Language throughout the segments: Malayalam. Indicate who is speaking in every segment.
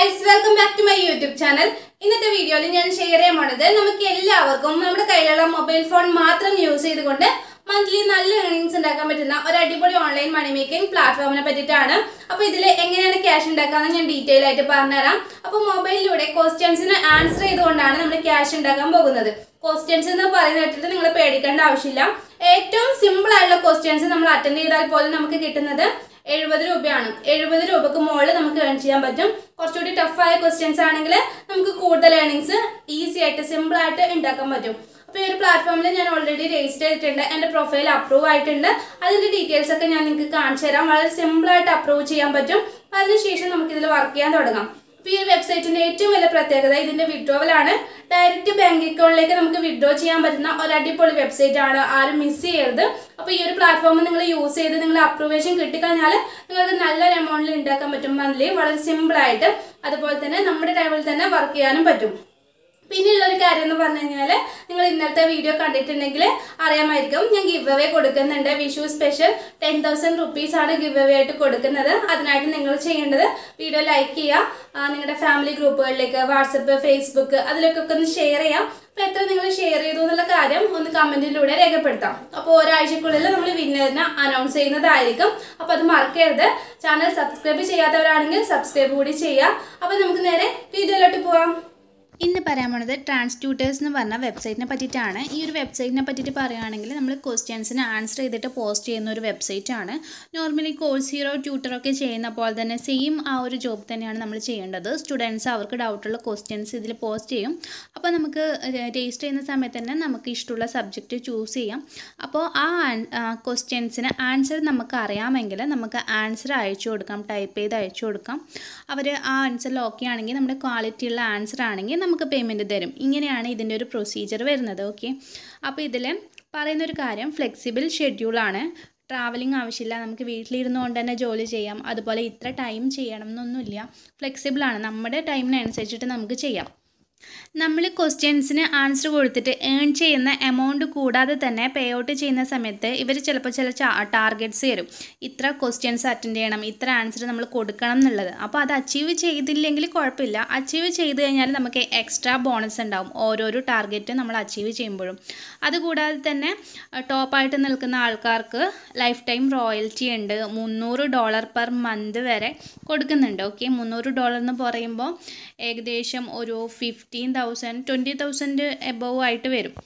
Speaker 1: guys welcome back to my YouTube channel ഇന്നത്തെ വീഡിയോയിൽ ഞാൻ ഷെയർ ചെയ്യാൻ പോണത് നമുക്ക് എല്ലാവർക്കും നമ്മുടെ കയ്യിലുള്ള മൊബൈൽ ഫോൺ മാത്രം യൂസ് ചെയ്തുകൊണ്ട് മന്ത്ലി നല്ല ഏർണിങ്സ് ഉണ്ടാക്കാൻ പറ്റുന്ന ഒരു അടിപൊളി ഓൺലൈൻ മണി മേക്കിംഗ് പ്ലാറ്റ്ഫോമിനെ പറ്റിയിട്ടാണ് അപ്പോൾ ഇതിൽ എങ്ങനെയാണ് ക്യാഷ് ഉണ്ടാക്കാമെന്ന് ഞാൻ ഡീറ്റെയിൽ ആയിട്ട് പറഞ്ഞുതരാം അപ്പോൾ മൊബൈലിലൂടെ ക്വസ്റ്റ്യൻസിന് ആൻസർ ചെയ്തുകൊണ്ടാണ് നമ്മൾ ക്യാഷ് ഉണ്ടാക്കാൻ പോകുന്നത് ക്വസ്റ്റ്യൻസ് എന്ന് പറയുന്ന കേട്ടിട്ട് നിങ്ങൾ പേടിക്കേണ്ട ആവശ്യമില്ല ഏറ്റവും സിമ്പിൾ ആയിട്ടുള്ള ക്വസ്റ്റ്യൻസ് നമ്മൾ അറ്റൻഡ് ചെയ്താൽ പോലും നമുക്ക് കിട്ടുന്നത് എഴുപത് രൂപയാണ് എഴുപത് രൂപക്ക് മുകളിൽ നമുക്ക് ഏൺ ചെയ്യാൻ പറ്റും കുറച്ചുകൂടി ടഫായ ക്വസ്റ്റ്യൻസ് ആണെങ്കിൽ നമുക്ക് കൂടുതൽ ഏർണിങ്സ് ഈസി ആയിട്ട് സിമ്പിൾ ആയിട്ട് ഉണ്ടാക്കാൻ പറ്റും അപ്പോൾ ഈ ഒരു പ്ലാറ്റ്ഫോമിൽ ഞാൻ ഓൾറെഡി രജിസ്റ്റർ ചെയ്തിട്ടുണ്ട് എൻ്റെ പ്രൊഫൈൽ അപ്രൂവ് ആയിട്ടുണ്ട് അതിൻ്റെ ഡീറ്റെയിൽസ് ഒക്കെ ഞാൻ നിങ്ങൾക്ക് കാണിച്ചു തരാം വളരെ സിമ്പിൾ ആയിട്ട് അപ്രൂവ് ചെയ്യാൻ പറ്റും അതിനുശേഷം നമുക്ക് ഇതിൽ വർക്ക് ചെയ്യാൻ തുടങ്ങാം അപ്പോൾ ഈ ഒരു വെബ്സൈറ്റിന്റെ ഏറ്റവും വലിയ പ്രത്യേകത ഇതിന്റെ വിഡ്രോവൽ ആണ് ഡയറക്റ്റ് ബാങ്ക് അക്കൗണ്ടിലേക്ക് നമുക്ക് വിഡ്രോ ചെയ്യാൻ പറ്റുന്ന ഒരു അടിപൊളി വെബ്സൈറ്റ് ആണ് ആരും മിസ് ചെയ്യരുത് അപ്പോൾ ഈ ഒരു പ്ലാറ്റ്ഫോം നിങ്ങൾ യൂസ് ചെയ്ത് നിങ്ങൾ അപ്രൂവേഷൻ കിട്ടിക്കഴിഞ്ഞാൽ നിങ്ങൾക്ക് നല്ലൊരു എമൗണ്ടിൽ ഉണ്ടാക്കാൻ പറ്റും മന്ത്ലി വളരെ സിമ്പിൾ ആയിട്ട് അതുപോലെ തന്നെ നമ്മുടെ ടൈമിൽ തന്നെ വർക്ക് ചെയ്യാനും പറ്റും പിന്നെയുള്ള ഒരു കാര്യം എന്ന് പറഞ്ഞു കഴിഞ്ഞാൽ നിങ്ങൾ ഇന്നലത്തെ വീഡിയോ കണ്ടിട്ടുണ്ടെങ്കിൽ അറിയാമായിരിക്കും ഞാൻ ഗിവ് അവേ കൊടുക്കുന്നുണ്ട് Vishu special ten thousand rupees ആണ് ഗിവ് അവേ ആയിട്ട് കൊടുക്കുന്നത് അതിനായിട്ട് നിങ്ങൾ ചെയ്യേണ്ടത് വീഡിയോ ലൈക്ക് ചെയ്യുക ആ, നിങ്ങളുടെ ഫാമിലി ഗ്രൂപ്പുകളിലേക്ക് വാട്സപ്പ് ഫേസ്ബുക്ക് അതിലൊക്കെ ഒക്കെ ഒന്ന് ഷെയർ ചെയ്യാം അപ്പോൾ എത്ര നിങ്ങൾ ഷെയർ ചെയ്തു എന്നുള്ള കാര്യം ഒന്ന് കമൻറ്റിലൂടെ രേഖപ്പെടുത്താം അപ്പോൾ ഒരാഴ്ചക്കുള്ളിൽ നമ്മൾ വിന്നറിനെ അനൗൺസ് ചെയ്യുന്നതായിരിക്കും അപ്പോൾ അത് മറക്കരുത് ചാനൽ സബ്സ്ക്രൈബ് ചെയ്യാത്തവരാണെങ്കിൽ സബ്സ്ക്രൈബ് കൂടി ചെയ്യുക അപ്പോൾ നമുക്ക് നേരെ വീഡിയോയിലോട്ട് പോവാം
Speaker 2: ഇന്ന് പറയാൻ പോണത് ട്രാൻസ് ട്യൂട്ടേഴ്സ് എന്ന് പറഞ്ഞ വെബ്സൈറ്റിനെ പറ്റിയിട്ടാണ് ഈ ഒരു വെബ്സൈറ്റിനെ പറ്റിയിട്ട് പറയുകയാണെങ്കിൽ നമ്മൾ ക്വസ്റ്റ്യൻസിന് ആൻസർ ചെയ്തിട്ട് പോസ്റ്റ് ചെയ്യുന്ന ഒരു വെബ്സൈറ്റ് ആണ് നോർമലി കോഴ്സ് ഹീറോ ട്യൂട്ടറൊക്കെ ചെയ്യുന്ന പോലെ തന്നെ സെയിം ആ ഒരു ജോബ് തന്നെയാണ് നമ്മൾ ചെയ്യേണ്ടത് സ്റ്റുഡൻസ് അവർക്ക് ഡൗട്ടുള്ള ക്വസ്റ്റ്യൻസ് ഇതിൽ പോസ്റ്റ് ചെയ്യും അപ്പോൾ നമുക്ക് രജിസ്റ്റർ ചെയ്യുന്ന സമയത്ത് തന്നെ നമുക്ക് ഇഷ്ടമുള്ള സബ്ജക്റ്റ് ചൂസ് ചെയ്യാം അപ്പോൾ ആ ക്വസ്റ്റ്യൻസിന് ആൻസർ നമുക്ക് അറിയാമെങ്കിൽ നമുക്ക് ആൻസർ അയച്ചു കൊടുക്കാം ടൈപ്പ് ചെയ്ത് അയച്ചു കൊടുക്കാം അവർ ആ ആൻസറിൽ ഓക്കെ ആണെങ്കിൽ നമ്മുടെ ക്വാളിറ്റി ഉള്ള ആൻസർ ആണെങ്കിൽ നമുക്ക് പേയ്മെൻറ്റ് തരും ഇങ്ങനെയാണ് ഇതിൻ്റെ ഒരു പ്രൊസീജിയർ വരുന്നത് ഓക്കെ അപ്പോൾ ഇതിൽ പറയുന്നൊരു കാര്യം ഫ്ലെക്സിബിൾ ഷെഡ്യൂളാണ് ട്രാവലിംഗ് ആവശ്യമില്ല നമുക്ക് വീട്ടിലിരുന്നുകൊണ്ട് തന്നെ ജോലി ചെയ്യാം അതുപോലെ ഇത്ര ടൈം ചെയ്യണം എന്നൊന്നുമില്ല ഫ്ലെക്സിബിളാണ് നമ്മുടെ ടൈമിനനുസരിച്ചിട്ട് നമുക്ക് ചെയ്യാം നമ്മൾ ക്വസ്റ്റ്യൻസിന് ആൻസർ കൊടുത്തിട്ട് ഏൺ ചെയ്യുന്ന എമൗണ്ട് കൂടാതെ തന്നെ പേ ഔട്ട് ചെയ്യുന്ന സമയത്ത് ഇവർ ചിലപ്പോൾ ചില ടാർഗറ്റ്സ് തരും ഇത്ര ക്വസ്റ്റ്യൻസ് അറ്റൻഡ് ചെയ്യണം ഇത്ര ആൻസർ നമ്മൾ കൊടുക്കണം എന്നുള്ളത് അപ്പോൾ അത് അച്ചീവ് ചെയ്തില്ലെങ്കിൽ കുഴപ്പമില്ല അച്ചീവ് ചെയ്ത് കഴിഞ്ഞാൽ നമുക്ക് എക്സ്ട്രാ ബോണസ് ഉണ്ടാവും ഓരോരോ ടാർഗറ്റ് നമ്മൾ അച്ചീവ് ചെയ്യുമ്പോഴും അതുകൂടാതെ തന്നെ ടോപ്പായിട്ട് നിൽക്കുന്ന ആൾക്കാർക്ക് ലൈഫ് ടൈം റോയൽറ്റി ഉണ്ട് മുന്നൂറ് ഡോളർ പെർ മന്ത് വരെ കൊടുക്കുന്നുണ്ട് ഓക്കെ മുന്നൂറ് ഡോളർ എന്ന് പറയുമ്പോൾ ഏകദേശം ഒരു fifteen thousand twenty thousand above ആയിട്ട് വരും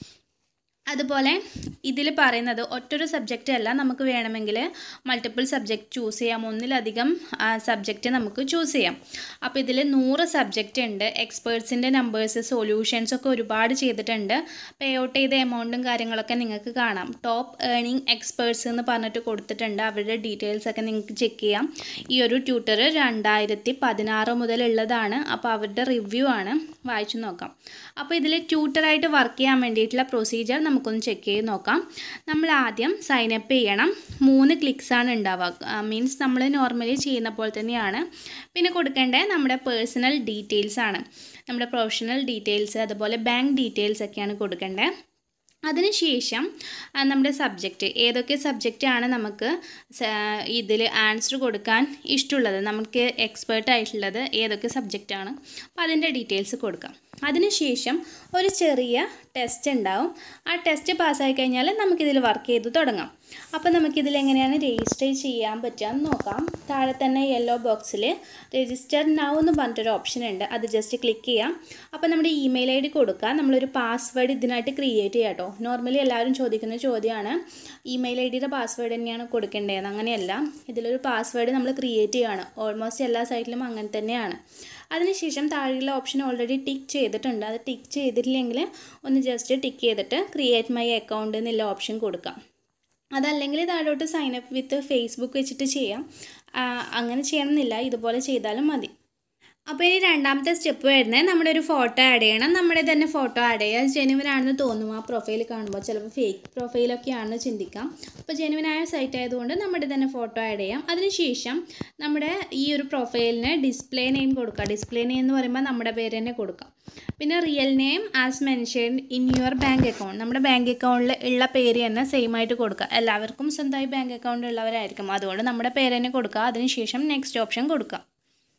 Speaker 2: അതുപോലെ ഇതിൽ പറയുന്നത് ഒറ്റൊരു സബ്ജക്റ്റ് അല്ല നമുക്ക് വേണമെങ്കിൽ മൾട്ടിപ്പിൾ സബ്ജക്റ്റ് ചൂസ് ചെയ്യാം ഒന്നിലധികം സബ്ജക്റ്റ് നമുക്ക് ചൂസ് ചെയ്യാം അപ്പോൾ ഇതിൽ നൂറ് സബ്ജക്റ്റ് ഉണ്ട് എക്സ്പേർട്സിൻ്റെ നമ്പേഴ്സ് സൊല്യൂഷൻസ് ഒക്കെ ഒരുപാട് ചെയ്തിട്ടുണ്ട് പേ ഔട്ട് ചെയ്ത എമൗണ്ടും കാര്യങ്ങളൊക്കെ നിങ്ങൾക്ക് കാണാം ടോപ്പ് ഏർണിംഗ് എക്സ്പേർട്സ് എന്ന് പറഞ്ഞിട്ട് കൊടുത്തിട്ടുണ്ട് അവരുടെ ഡീറ്റെയിൽസ് ഒക്കെ നിങ്ങൾക്ക് ചെക്ക് ചെയ്യാം ഈ ഒരു ട്യൂട്ടർ രണ്ടായിരത്തി പതിനാറ് മുതലുള്ളതാണ് അപ്പോൾ അവരുടെ റിവ്യൂ ആണ് വായിച്ചു നോക്കാം അപ്പോൾ ഇതിൽ ട്യൂട്ടറായിട്ട് വർക്ക് ചെയ്യാൻ വേണ്ടിയിട്ടുള്ള പ്രൊസീജിയർ നമുക്കൊന്ന് ചെക്ക് ചെയ്ത് നോക്കാം നമ്മൾ ആദ്യം സൈൻ അപ്പ് ചെയ്യണം മൂന്ന് ക്ലിക്സ് ആണ് ഉണ്ടാവുക മീൻസ് നമ്മൾ നോർമലി ചെയ്യുന്ന പോലെ തന്നെയാണ് പിന്നെ കൊടുക്കേണ്ടത് നമ്മുടെ പേഴ്സണൽ ഡീറ്റെയിൽസ് ആണ് നമ്മുടെ പ്രൊഫഷണൽ ഡീറ്റെയിൽസ് അതുപോലെ ബാങ്ക് ഡീറ്റെയിൽസ് ഒക്കെയാണ് കൊടുക്കേണ്ടത് അതിനുശേഷം ആ, നമ്മുടെ സബ്ജക്റ്റ് ഏതൊക്കെ സബ്ജക്റ്റാണ് നമുക്ക് ഇതിൽ ആൻസർ കൊടുക്കാൻ ഇഷ്ടമുള്ളത് നമുക്ക് എക്സ്പേർട്ട് ആയിട്ടുള്ളത് ഏതൊക്കെ സബ്ജക്റ്റാണ് അപ്പോൾ അതിൻ്റെ ഡീറ്റെയിൽസ് കൊടുക്കാം അതിനുശേഷം ഒരു ചെറിയ ടെസ്റ്റ് ഉണ്ടാവും ആ ടെസ്റ്റ് പാസ്സായി കഴിഞ്ഞാൽ നമുക്കിതിൽ വർക്ക് ചെയ്ത് തുടങ്ങാം അപ്പോൾ നമുക്കിതിൽ എങ്ങനെയാണ് രജിസ്റ്റർ ചെയ്യാൻ പറ്റുക എന്ന് നോക്കാം താഴെ തന്നെ യെല്ലോ ബോക്സിൽ രജിസ്റ്റർ നൗ എന്ന് പറഞ്ഞിട്ടൊരു ഓപ്ഷൻ ഉണ്ട് അത് ജസ്റ്റ് ക്ലിക്ക് ചെയ്യാം അപ്പോൾ നമ്മുടെ ഇമെയിൽ ഐ ഡി കൊടുക്കുക നമ്മളൊരു പാസ്വേഡ് ഇതിനായിട്ട് ക്രിയേറ്റ് ചെയ്യാം കേട്ടോ നോർമലി എല്ലാവരും ചോദിക്കുന്ന ചോദ്യമാണ് ഇമെയിൽ ഐ ഡിയുടെ പാസ്വേഡ് തന്നെയാണ് കൊടുക്കേണ്ടത് അങ്ങനെയല്ല ഇതിലൊരു പാസ്വേഡ് നമ്മൾ ക്രിയേറ്റ് ചെയ്യുകയാണ് ഓൾമോസ്റ്റ് എല്ലാ സൈറ്റിലും അങ്ങനെ തന്നെയാണ് അതിനുശേഷം താഴെയുള്ള ഓപ്ഷൻ ഓൾറെഡി ടിക്ക് ചെയ്തിട്ടുണ്ട് അത് ടിക്ക് ചെയ്തിട്ടില്ലെങ്കിൽ ഒന്ന് ജസ്റ്റ് ടിക്ക് ചെയ്തിട്ട് ക്രിയേറ്റ് മൈ അക്കൗണ്ട് എന്നുള്ള ഓപ്ഷൻ കൊടുക്കാം അതല്ലെങ്കിൽ താഴോട്ട് സൈൻ അപ്പ് വിത്ത് ഫേസ്ബുക്ക് വെച്ചിട്ട് ചെയ്യാം ആ, അങ്ങനെ ചെയ്യണമെന്നില്ല ഇതുപോലെ ചെയ്താലും മതി അപ്പോൾ ഇനി രണ്ടാമത്തെ സ്റ്റെപ്പ് വരുന്നത് നമ്മുടെ ഒരു ഫോട്ടോ ആഡ് ചെയ്യണം നമ്മുടെ തന്നെ ഫോട്ടോ ആഡ് ചെയ്യുക ജെനുവിൻ ആണെന്ന് തോന്നും ആ പ്രൊഫൈൽ കാണുമ്പോൾ ചിലപ്പോൾ ഫേക്ക് പ്രൊഫൈലൊക്കെ ആണെന്ന് ചിന്തിക്കാം അപ്പോൾ ജെനുവിനായ സൈറ്റ് ആയതുകൊണ്ട് നമ്മുടെ തന്നെ ഫോട്ടോ ആഡ് ചെയ്യാം അതിനുശേഷം നമ്മുടെ ഈ ഒരു പ്രൊഫൈലിന് ഡിസ്പ്ലേ നെയിം കൊടുക്കുക ഡിസ്പ്ലേ നെയിം എന്ന് പറയുമ്പോൾ നമ്മുടെ പേര് തന്നെ കൊടുക്കാം പിന്നെ real name as mention in your bank account നമ്മുടെ ബാങ്ക് അക്കൗണ്ടിൽ ഉള്ള പേര് തന്നെ സെയിം ആയിട്ട് കൊടുക്കുക എല്ലാവർക്കും സ്വന്തമായി ബാങ്ക് അക്കൗണ്ട് ഉള്ളവരായിരിക്കും അതുകൊണ്ട് നമ്മുടെ പേര് തന്നെ കൊടുക്കുക അതിനുശേഷം നെക്സ്റ്റ് ഓപ്ഷൻ കൊടുക്കുക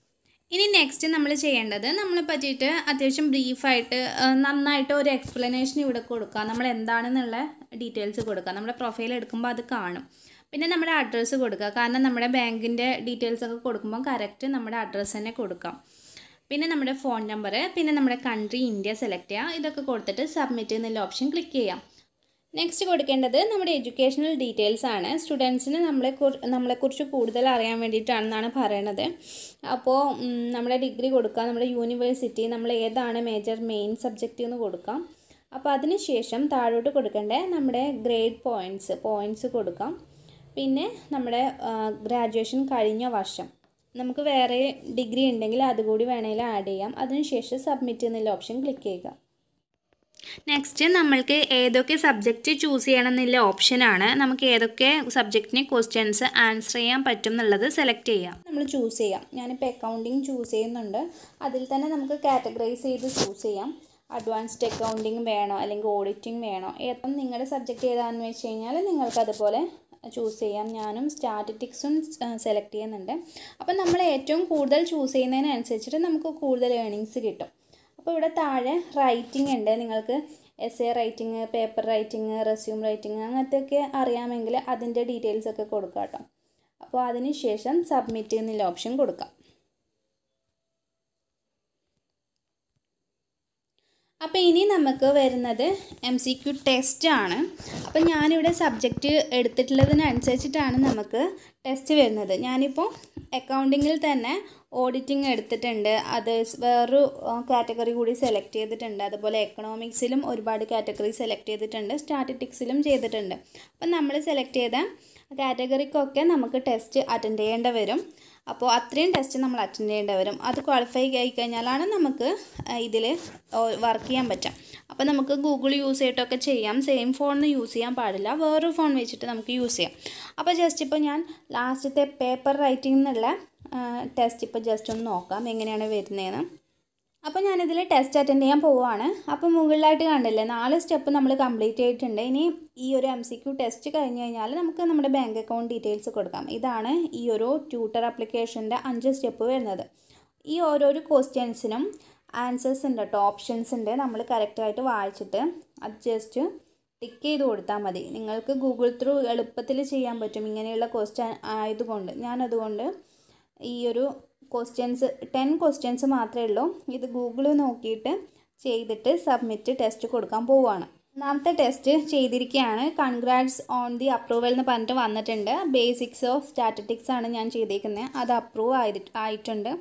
Speaker 2: ഇനി നെക്സ്റ്റ് നമ്മൾ ചെയ്യേണ്ടത് നമ്മളെ പറ്റിയിട്ട് അത്യാവശ്യം ബ്രീഫായിട്ട് നന്നായിട്ട് ഒരു എക്സ്പ്ലനേഷൻ ഇവിടെ കൊടുക്കുക നമ്മൾ എന്താണെന്നുള്ള ഡീറ്റെയിൽസ് കൊടുക്കുക നമ്മുടെ പ്രൊഫൈൽ എടുക്കുമ്പോൾ അത് കാണും പിന്നെ നമ്മുടെ അഡ്രസ്സ് കൊടുക്കുക കാരണം നമ്മുടെ ബാങ്കിൻ്റെ ഡീറ്റെയിൽസ് ഒക്കെ കൊടുക്കുമ്പോൾ കറക്റ്റ് നമ്മുടെ അഡ്രസ്സ് തന്നെ കൊടുക്കാം പിന്നെ നമ്മുടെ ഫോൺ നമ്പർ പിന്നെ നമ്മുടെ കൺട്രി ഇന്ത്യ സെലക്ട് ചെയ്യുക ഇതൊക്കെ കൊടുത്തിട്ട് സബ്മിറ്റ് എന്നുള്ള ഓപ്ഷൻ ക്ലിക്ക് ചെയ്യാം നെക്സ്റ്റ് കൊടുക്കേണ്ടത് നമ്മുടെ എഡ്യൂക്കേഷണൽ ഡീറ്റെയിൽസ് ആണ് സ്റ്റുഡൻസിന് നമ്മളെ കുർ നമ്മളെക്കുറിച്ച് കൂടുതൽ അറിയാൻ വേണ്ടിയിട്ടാണെന്നാണ് പറയണത് അപ്പോൾ ഉം, നമ്മുടെ ഡിഗ്രി കൊടുക്കാം നമ്മുടെ യൂണിവേഴ്സിറ്റി നമ്മൾ ഏതാണ് മേജർ മെയിൻ സബ്ജക്റ്റ് എന്ന് കൊടുക്കാം അപ്പോൾ അതിന് ശേഷം താഴോട്ട് കൊടുക്കേണ്ട നമ്മുടെ ഗ്രേഡ് പോയിൻറ്റ്സ് പോയിൻറ്റ്സ് കൊടുക്കാം പിന്നെ നമ്മുടെ ഗ്രാജുവേഷൻ കഴിഞ്ഞ വർഷം നമുക്ക് വേറെ ഡിഗ്രി ഉണ്ടെങ്കിൽ അതുകൂടി വേണമെങ്കിൽ ആഡ് ചെയ്യാം അതിനുശേഷം സബ്മിറ്റ് എന്നുള്ള ഓപ്ഷൻ ക്ലിക്ക് ചെയ്യുക നെക്സ്റ്റ് നമ്മൾക്ക് ഏതൊക്കെ സബ്ജക്റ്റ് ചൂസ് ചെയ്യണം എന്നുള്ള ഓപ്ഷനാണ് നമുക്ക് ഏതൊക്കെ സബ്ജക്റ്റിന് ക്വസ്റ്റ്യൻസ് ആൻസർ ചെയ്യാൻ പറ്റും എന്നുള്ളത് സെലക്ട് ചെയ്യാം
Speaker 1: നമ്മൾ ചൂസ് ചെയ്യാം ഞാനിപ്പോൾ അക്കൗണ്ടിങ് ചൂസ് ചെയ്യുന്നുണ്ട് അതിൽ തന്നെ നമുക്ക് കാറ്റഗറൈസ് ചെയ്ത് ചൂസ് ചെയ്യാം അഡ്വാൻസ്ഡ് അക്കൗണ്ടിങ് വേണോ അല്ലെങ്കിൽ ഓഡിറ്റിംഗ് വേണോ ഏപ്പം നിങ്ങളുടെ സബ്ജക്റ്റ് ഏതാണെന്ന് വെച്ച് കഴിഞ്ഞാൽ നിങ്ങൾക്ക് അതുപോലെ ചൂസ് ചെയ്യാം ഞാനും സ്റ്റാറ്റിറ്റിക്സും സെലക്ട് ചെയ്യുന്നുണ്ട് അപ്പം നമ്മൾ ഏറ്റവും കൂടുതൽ ചൂസ് ചെയ്യുന്നതിനനുസരിച്ചിട്ട് നമുക്ക് കൂടുതൽ ഏണിങ്സ് കിട്ടും അപ്പോൾ ഇവിടെ താഴെ റൈറ്റിംഗ് ഉണ്ട് നിങ്ങൾക്ക് essay writing paper writing resume writing അങ്ങനത്തെയൊക്കെ അറിയാമെങ്കിൽ അതിൻ്റെ ഡീറ്റെയിൽസ് ഒക്കെ കൊടുക്കാം കേട്ടോ അപ്പോൾ അതിന് ശേഷം സബ്മിറ്റ് എന്നുള്ള ഓപ്ഷൻ കൊടുക്കാം അപ്പോൾ ഇനി നമുക്ക് വരുന്നത് എം സി ക്യു ടെസ്റ്റ് ആണ് അപ്പോൾ ഞാനിവിടെ സബ്ജക്റ്റ് എടുത്തിട്ടുള്ളതിനനുസരിച്ചിട്ടാണ് നമുക്ക് ടെസ്റ്റ് വരുന്നത് ഞാനിപ്പോൾ അക്കൗണ്ടിങ്ങിൽ തന്നെ ഓഡിറ്റിംഗ് എടുത്തിട്ടുണ്ട് അത് വേറൊരു കാറ്റഗറി കൂടി സെലക്ട് ചെയ്തിട്ടുണ്ട് അതുപോലെ എക്കണോമിക്സിലും ഒരുപാട് കാറ്റഗറി സെലക്ട് ചെയ്തിട്ടുണ്ട് സ്റ്റാറ്റിറ്റിക്സിലും ചെയ്തിട്ടുണ്ട് അപ്പം നമ്മൾ സെലക്ട് ചെയ്ത കാറ്റഗറിക്കൊക്കെ നമുക്ക് ടെസ്റ്റ് അറ്റൻഡ് ചെയ്യേണ്ട വരും അപ്പോൾ അത്രയും ടെസ്റ്റ് നമ്മൾ അറ്റൻഡ് ചെയ്യേണ്ടി വരും അത് ക്വാളിഫൈ ആയി കഴിഞ്ഞാലാണ് നമുക്ക് ഇതിൽ വർക്ക് ചെയ്യാൻ പറ്റുക അപ്പോൾ നമുക്ക് ഗൂഗിൾ യൂസ് ചെയ്തിട്ടൊക്കെ ചെയ്യാം സെയിം ഫോണിൽ യൂസ് ചെയ്യാൻ പാടില്ല വേറൊരു ഫോൺ വെച്ചിട്ട് നമുക്ക് യൂസ് ചെയ്യാം അപ്പോൾ ജസ്റ്റ് ഇപ്പോൾ ഞാൻ ലാസ്റ്റത്തെ പേപ്പർ റൈറ്റിംഗ് എന്നുള്ള ടെസ്റ്റ് ഇപ്പോൾ ജസ്റ്റ് ഒന്ന് നോക്കാം എങ്ങനെയാണ് വരുന്നതെന്ന് അപ്പോൾ ഞാനിതിൽ ടെസ്റ്റ് അറ്റൻഡ് ചെയ്യാൻ പോവുകയാണ് അപ്പോൾ മുകളിലായിട്ട് കണ്ടില്ലേ നാല് സ്റ്റെപ്പ് നമ്മൾ കംപ്ലീറ്റ് ചെയ്തിട്ടുണ്ട് ഇനി ഈ ഒരു എം സി ക്യു ടെസ്റ്റ് കഴിഞ്ഞ് കഴിഞ്ഞാൽ നമുക്ക് നമ്മുടെ ബാങ്ക് അക്കൗണ്ട് ഡീറ്റെയിൽസ് കൊടുക്കാം ഇതാണ് ഈ ഒരു ട്യൂട്ടർ ആപ്ലിക്കേഷൻ്റെ അഞ്ച് സ്റ്റെപ്പ് വരുന്നത് ഈ ഓരോരോ ക്വസ്റ്റ്യൻസിനും ആൻസേഴ്സ് ഉണ്ട് കേട്ടോ ഓപ്ഷൻസ് ഉണ്ട് നമ്മൾ കറക്റ്റായിട്ട് വായിച്ചിട്ട് അത് ജസ്റ്റ് ടിക്ക് ചെയ്ത് കൊടുത്താൽ മതി നിങ്ങൾക്ക് ഗൂഗിൾ ത്രൂ എളുപ്പത്തിൽ ചെയ്യാൻ പറ്റും ഇങ്ങനെയുള്ള ക്വസ്റ്റ്യൻ ആയതുകൊണ്ട് ഞാനതുകൊണ്ട് ഈ ഒരു ക്വസ്റ്റ്യൻസ് ടെൻ ക്വസ്റ്റ്യൻസ് മാത്രമേ ഉള്ളൂ ഇത് ഗൂഗിൾ നോക്കിയിട്ട് ചെയ്തിട്ട് സബ്മിറ്റ് ടെസ്റ്റ് കൊടുക്കാൻ പോവുകയാണ് ഒന്നാമത്തെ ടെസ്റ്റ് ചെയ്തിരിക്കുകയാണ് കൺഗ്രാറ്റ്സ് ഓൺ ദി അപ്രൂവൽ എന്ന് പറഞ്ഞിട്ട് വന്നിട്ടുണ്ട് ബേസിക്സ് ഓഫ് സ്റ്റാറ്റിറ്റിക്സ് ആണ് ഞാൻ ചെയ്തേക്കുന്നത് അത് അപ്രൂവ് ആയി ആയിട്ടുണ്ട്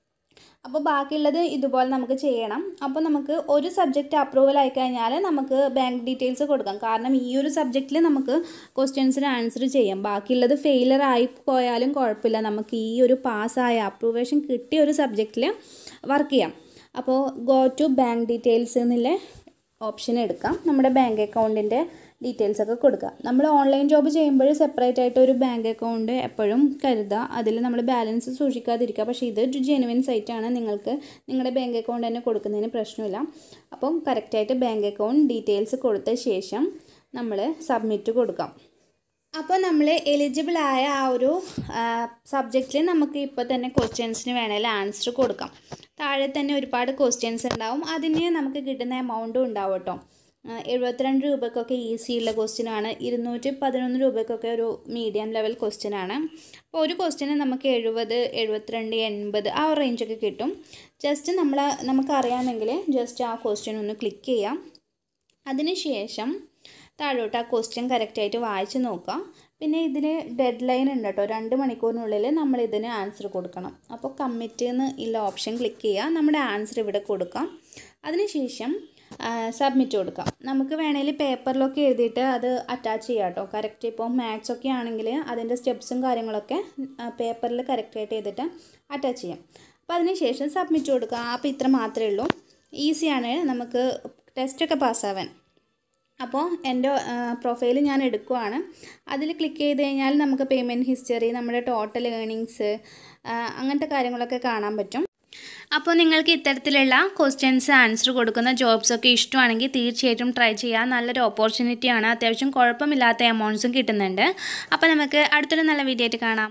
Speaker 1: അപ്പോൾ ബാക്കിയുള്ളത് ഇതുപോലെ നമുക്ക് ചെയ്യണം അപ്പോൾ നമുക്ക് ഒരു സബ്ജക്റ്റ് അപ്രൂവൽ ആയി കഴിഞ്ഞാൽ നമുക്ക് ബാങ്ക് ഡീറ്റെയിൽസ് കൊടുക്കാം കാരണം ഈ ഒരു സബ്ജക്റ്റിൽ നമുക്ക് ക്വസ്റ്റ്യൻസിന് ആൻസർ ചെയ്യാം ബാക്കിയുള്ളത് ഫെയിലർ ആയി പോയാലും കുഴപ്പമില്ല നമുക്ക് ഈ ഒരു പാസ്സായ അപ്രൂവേഷൻ കിട്ടിയ ഒരു സബ്ജക്റ്റിൽ വർക്ക് ചെയ്യാം അപ്പോൾ ഗോ ടു ബാങ്ക് ഡീറ്റെയിൽസ് എന്നുള്ള ഓപ്ഷൻ എടുക്കാം നമ്മുടെ ബാങ്ക് അക്കൗണ്ടിൻ്റെ ഡീറ്റെയിൽസ് ഒക്കെ കൊടുക്കുക നമ്മൾ ഓൺലൈൻ ജോബ് ചെയ്യുമ്പോൾ സെപ്പറേറ്റ് ആയിട്ട് ഒരു ബാങ്ക് അക്കൗണ്ട് എപ്പോഴും കരുതുക അതിൽ നമ്മൾ ബാലൻസ് സൂക്ഷിക്കാതിരിക്കുക പക്ഷേ ഇത് ഒരു ജെനുവിൻ സൈറ്റാണ് നിങ്ങൾക്ക് നിങ്ങളുടെ ബാങ്ക് അക്കൗണ്ട് തന്നെ കൊടുക്കുന്നതിന് പ്രശ്നമില്ല അപ്പം കറക്റ്റായിട്ട് ബാങ്ക് അക്കൗണ്ട് ഡീറ്റെയിൽസ് കൊടുത്ത ശേഷം നമ്മൾ സബ്മിറ്റ് കൊടുക്കാം അപ്പോൾ നമ്മൾ എലിജിബിൾ ആയ ആ ഒരു സബ്ജക്റ്റിൽ നമുക്ക് ഇപ്പോൾ തന്നെ ക്വസ്റ്റ്യൻസിന് വേണമെങ്കിൽ ആൻസർ കൊടുക്കാം താഴെ തന്നെ ഒരുപാട് ക്വസ്റ്റ്യൻസ് ഉണ്ടാവും അതിന് നമുക്ക് കിട്ടുന്ന എമൗണ്ടും ഉണ്ടാവും കേട്ടോ എഴുപത്തിരണ്ട് രൂപയ്ക്കൊക്കെ ഈസി ഉള്ള ക്വസ്റ്റ്യൻ ആണ് ഇരുന്നൂറ്റി പതിനൊന്ന് രൂപയ്ക്കൊക്കെ ഒരു മീഡിയം ലെവൽ ക്വസ്റ്റ്യൻ ആണ് അപ്പോൾ ഒരു ക്വസ്റ്റ്യന് നമുക്ക് എഴുപത് എഴുപത്തിരണ്ട് എൺപത് ആ ഒരു റേഞ്ചൊക്കെ കിട്ടും ജസ്റ്റ് നമ്മൾ നമുക്കറിയാമെങ്കിൽ ജസ്റ്റ് ആ ക്വസ്റ്റ്യൻ ഒന്ന് ക്ലിക്ക് ചെയ്യാം അതിനുശേഷം താഴോട്ട് ആ ക്വസ്റ്റ്യൻ കറക്റ്റായിട്ട് വായിച്ച് നോക്കാം പിന്നെ ഇതിന് ഡെഡ് ലൈൻ ഉണ്ട് കേട്ടോ രണ്ട് മണിക്കൂറിനുള്ളിൽ നമ്മൾ ഇതിന് ആൻസർ കൊടുക്കണം അപ്പോൾ കമ്മിറ്റ് എന്ന് ഉള്ള ഓപ്ഷൻ ക്ലിക്ക് ചെയ്യുക നമ്മുടെ ആൻസർ ഇവിടെ കൊടുക്കാം അതിനുശേഷം സബ്മിറ്റ് കൊടുക്കാം നമുക്ക് വേണമെങ്കിൽ പേപ്പറിലൊക്കെ എഴുതിയിട്ട് അത് അറ്റാച്ച് ചെയ്യാം കേട്ടോ കറക്റ്റ് ഇപ്പോൾ മാത്സ് ഒക്കെ ആണെങ്കിൽ അതിൻ്റെ സ്റ്റെപ്സും കാര്യങ്ങളൊക്കെ പേപ്പറിൽ കറക്റ്റായിട്ട് ചെയ്തിട്ട് അറ്റാച്ച് ചെയ്യാം അപ്പോൾ അതിനുശേഷം സബ്മിറ്റ് കൊടുക്കുക അപ്പോൾ ഇത്ര മാത്രമേ ഉള്ളൂ ഈസിയാണ് നമുക്ക് ടെസ്റ്റൊക്കെ പാസ്സാവാൻ അപ്പോൾ എൻ്റെ പ്രൊഫൈൽ ഞാൻ എടുക്കുവാണ് അതിൽ ക്ലിക്ക് ചെയ്ത് കഴിഞ്ഞാൽ നമുക്ക് പേയ്മെൻറ്റ് ഹിസ്റ്ററി നമ്മുടെ ടോട്ടൽ ഏണിങ്സ് അങ്ങനത്തെ കാര്യങ്ങളൊക്കെ കാണാൻ പറ്റും
Speaker 2: അപ്പോൾ നിങ്ങൾക്ക് ഇത്തരത്തിലുള്ള ക്വസ്റ്റ്യൻസ് ആൻസർ കൊടുക്കുന്ന ജോബ്സ് ഒക്കെ ഇഷ്ടമാണെങ്കിൽ തീർച്ചയായിട്ടും ട്രൈ ചെയ്യാം നല്ലൊരു ഓപ്പർച്യൂണിറ്റിയാണ് അത്യാവശ്യം കുഴപ്പമില്ലാത്ത എമൗണ്ട്സും കിട്ടുന്നുണ്ട് അപ്പോൾ നമുക്ക് അടുത്തൊരു നല്ല വീഡിയോ ആയിട്ട് കാണാം